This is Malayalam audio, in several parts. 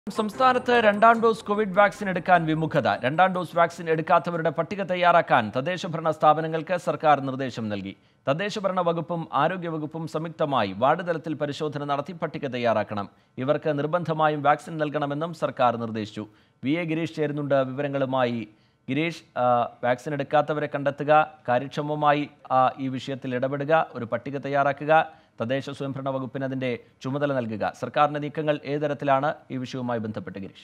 സംസ്ഥാനത്ത് രണ്ടാം ഡോസ് കോവിഡ് വാക്സിൻ എടുക്കാൻ വിമുഖത രണ്ടാം ഡോസ് വാക്സിൻ എടുക്കാത്തവരുടെ പട്ടിക തയ്യാറാക്കാൻ തദ്ദേശഭരണ സ്ഥാപനങ്ങൾക്ക് സർക്കാർ നിർദ്ദേശം നൽകി തദ്ദേശഭരണ വകുപ്പും ആരോഗ്യവകുപ്പും സംയുക്തമായി വാർഡ് തലത്തിൽ പരിശോധന നടത്തി പട്ടിക തയ്യാറാക്കണം ഇവർക്ക് നിർബന്ധമായും വാക്സിൻ നൽകണമെന്നും സർക്കാർ നിർദ്ദേശിച്ചു വി എ ഗിരീഷ് ചേരുന്നുണ്ട് വിവരങ്ങളുമായി ഗിരീഷ് ആ, വാക്സിൻ എടുക്കാത്തവരെ കണ്ടെത്തുക കാര്യക്ഷമമായി ആ, ഈ വിഷയത്തിൽ ഇടപെടുക ഒരു പട്ടിക തയ്യാറാക്കുക തദ്ദേശ സ്വയംഭരണ വകുപ്പിന് അതിന്റെ ചുമതല നൽകുക സർക്കാരിന്റെ നീക്കങ്ങൾ ഏത് തരത്തിലാണ് ഈ വിഷയവുമായി ബന്ധപ്പെട്ട് ഗിരീഷ്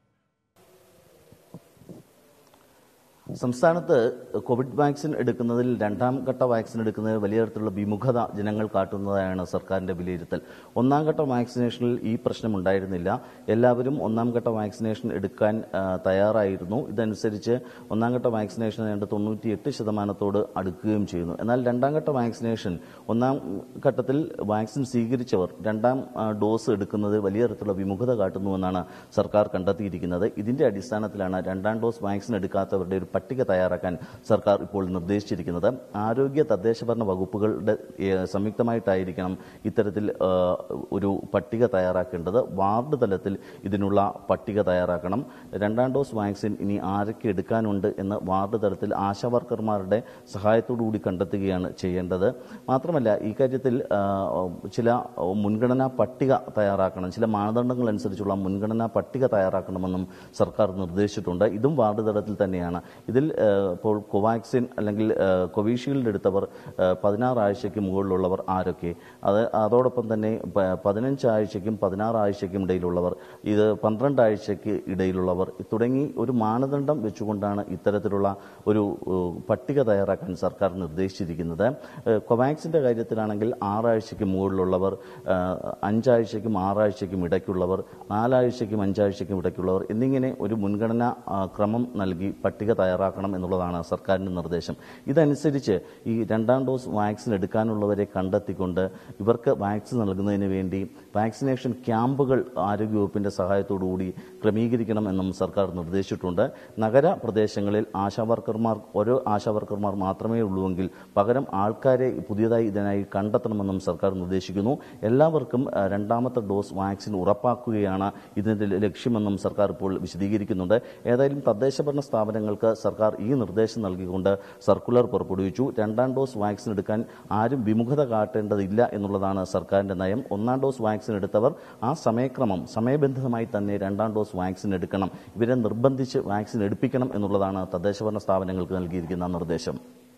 സംസ്ഥാനത്ത് കോവിഡ് വാക്സിൻ എടുക്കുന്നതിൽ രണ്ടാം ഘട്ട വാക്സിൻ എടുക്കുന്നതിൽ വലിയ തരത്തിലുള്ള വിമുഖത ജനങ്ങൾ കാട്ടുന്നതായാണ് സർക്കാരിന്റെ വിലയിരുത്തൽ ഒന്നാം ഘട്ട വാക്സിനേഷനിൽ ഈ പ്രശ്നം ഉണ്ടായിരുന്നില്ല എല്ലാവരും ഒന്നാം ഘട്ട വാക്സിനേഷൻ എടുക്കാൻ ആ, തയ്യാറായിരുന്നു ഇതനുസരിച്ച് ഒന്നാം ഘട്ട വാക്സിനേഷൻ ഏതാണ്ട് തൊണ്ണൂറ്റിയെട്ട് ശതമാനത്തോട് അടുക്കുകയും ചെയ്യുന്നു എന്നാൽ രണ്ടാം ഘട്ട വാക്സിനേഷൻ ഒന്നാം ഘട്ടത്തിൽ വാക്സിൻ സ്വീകരിച്ചവർ രണ്ടാം ആ, ഡോസ് എടുക്കുന്നത് വലിയ തരത്തിലുള്ള വിമുഖത കാട്ടുന്നുവെന്നാണ് സർക്കാർ കണ്ടെത്തിയിരിക്കുന്നത് ഇതിന്റെ അടിസ്ഥാനത്തിലാണ് രണ്ടാം ഡോസ് വാക്സിൻ എടുക്കാത്തവരുടെ ഒരു പട്ടിക തയ്യാറാക്കാൻ സർക്കാർ ഇപ്പോൾ നിർദ്ദേശിച്ചിരിക്കുന്നത് ആരോഗ്യ തദ്ദേശഭരണ വകുപ്പുകളുടെ ഏ, സംയുക്തമായിട്ടായിരിക്കണം ഇത്തരത്തിൽ ആ, ഒരു പട്ടിക തയ്യാറാക്കേണ്ടത് വാർഡ് തലത്തിൽ ഇതിനുള്ള പട്ടിക തയ്യാറാക്കണം രണ്ടാം ഡോസ് വാക്സിൻ ഇനി ആരൊക്കെ എടുക്കാനുണ്ട് എന്ന് വാർഡ് തലത്തിൽ ആശാ വർക്കർമാരുടെ സഹായത്തോടുകൂടി കണ്ടെത്തുകയാണ് ചെയ്യേണ്ടത് മാത്രമല്ല ഈ കാര്യത്തിൽ ആ, ചില മുൻഗണനാ പട്ടിക തയ്യാറാക്കണം ചില മാനദണ്ഡങ്ങൾ അനുസരിച്ചുള്ള മുൻഗണനാ പട്ടിക തയ്യാറാക്കണമെന്നും സർക്കാർ നിർദ്ദേശിച്ചിട്ടുണ്ട് ഇതും വാർഡ് തലത്തിൽ തന്നെയാണ് ഇതിൽ ആ, ഇപ്പോൾ കോവാക്സിൻ അല്ലെങ്കിൽ ആ, കോവിഷീൽഡ് എടുത്തവർ ആ, പതിനാറ് ആഴ്ചയ്ക്ക് മുകളിലുള്ളവർ ആരൊക്കെ അത് അതോടൊപ്പം തന്നെ പ- പതിനഞ്ച് ആഴ്ചയ്ക്കും പതിനാറ് ആഴ്ചയ്ക്കും ഇടയിലുള്ളവർ ഇത് പന്ത്രണ്ട് ആഴ്ചയ്ക്ക് ഇടയിലുള്ളവർ തുടങ്ങി ഒരു മാനദണ്ഡം വെച്ചുകൊണ്ടാണ് ഇത്തരത്തിലുള്ള ഒരു ഏഹ്, പട്ടിക തയ്യാറാക്കാൻ സർക്കാർ നിർദ്ദേശിച്ചിരിക്കുന്നത് ഏഹ്, കോവാക്സിന്റെ കാര്യത്തിലാണെങ്കിൽ ആറാഴ്ചയ്ക്ക് മുകളിലുള്ളവർ ഏഹ്, അഞ്ചാഴ്ചയ്ക്കും ആറാഴ്ചയ്ക്കും ഇടയ്ക്കുള്ളവർ നാലാഴ്ചയ്ക്കും അഞ്ചാഴ്ചയ്ക്കും ഇടയ്ക്കുള്ളവർ എന്നിങ്ങനെ ഒരു മുൻഗണനാ ആ, ക്രമം നൽകി പട്ടിക തയ്യാറാക്കണം എന്നുള്ളതാണ് സർക്കാരിന്റെ നിർദ്ദേശം ഇതനുസരിച്ച് ഈ രണ്ടാം ഡോസ് വാക്സിൻ എടുക്കാനുള്ളവരെ കണ്ടെത്തിക്കൊണ്ട് ഇവർക്ക് വാക്സിൻ നൽകുന്നതിന് വേണ്ടി വാക്സിനേഷൻ ക്യാമ്പുകൾ ആരോഗ്യവകുപ്പിന്റെ സഹായത്തോടുകൂടി ക്രമീകരിക്കണം എന്നും സർക്കാർ നിർദ്ദേശിച്ചിട്ടുണ്ട് നഗര പ്രദേശങ്ങളിൽ ആശാവർക്കർമാർ ഓരോ ആശാവർക്കർമാർ മാത്രമേ ഉള്ളുവെങ്കിൽ പകരം ആൾക്കാരെ പുതിയതായി ഇതിനായി കണ്ടെത്തണമെന്നും സർക്കാർ നിർദ്ദേശിക്കുന്നു എല്ലാവർക്കും ആ, രണ്ടാമത്തെ ഡോസ് വാക്സിൻ ഉറപ്പാക്കുകയാണ് ഇതിന്റെ ലക്ഷ്യമെന്നും സർക്കാർ ഇപ്പോൾ വിശദീകരിക്കുന്നുണ്ട് ഏതായാലും തദ്ദേശഭരണ സ്ഥാപനങ്ങൾക്ക് സർക്കാർ ഈ നിർദ്ദേശം നൽകിക്കൊണ്ട് സർക്കുലർ പുറപ്പെടുവിച്ചു രണ്ടാം ഡോസ് വാക്സിൻ എടുക്കാൻ ആരും വിമുഖത കാട്ടേണ്ടതില്ല എന്നുള്ളതാണ് സർക്കാരിന്റെ നയം ഒന്നാം ഡോസ് വാക്സിൻ എടുത്തവർ ആ സമയക്രമം സമയബന്ധിതമായി തന്നെ രണ്ടാം ഡോസ് വാക്സിൻ എടുക്കണം ഇവരെ നിർബന്ധിച്ച് വാക്സിൻ എടുപ്പിക്കണം എന്നുള്ളതാണ് തദ്ദേശഭരണ സ്ഥാപനങ്ങൾക്ക് നൽകിയിരിക്കുന്ന നിർദ്ദേശം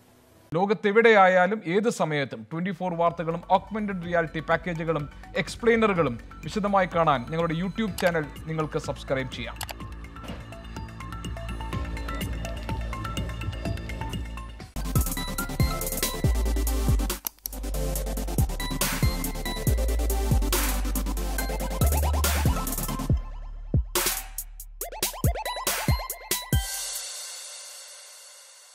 ലോകത്തെവിടെയായാലും ഏത് സമയത്തും ട്വന്റി ഫോർ വാർത്തകളും ഓഗ്മെന്റഡ് റിയാലിറ്റി പാക്കേജുകളും എക്സ്പ്ലെയിനറുകളും വിശദമായി കാണാൻ ഞങ്ങളുടെ യൂട്യൂബ് ചാനൽ നിങ്ങൾക്ക് സബ്സ്ക്രൈബ് ചെയ്യാം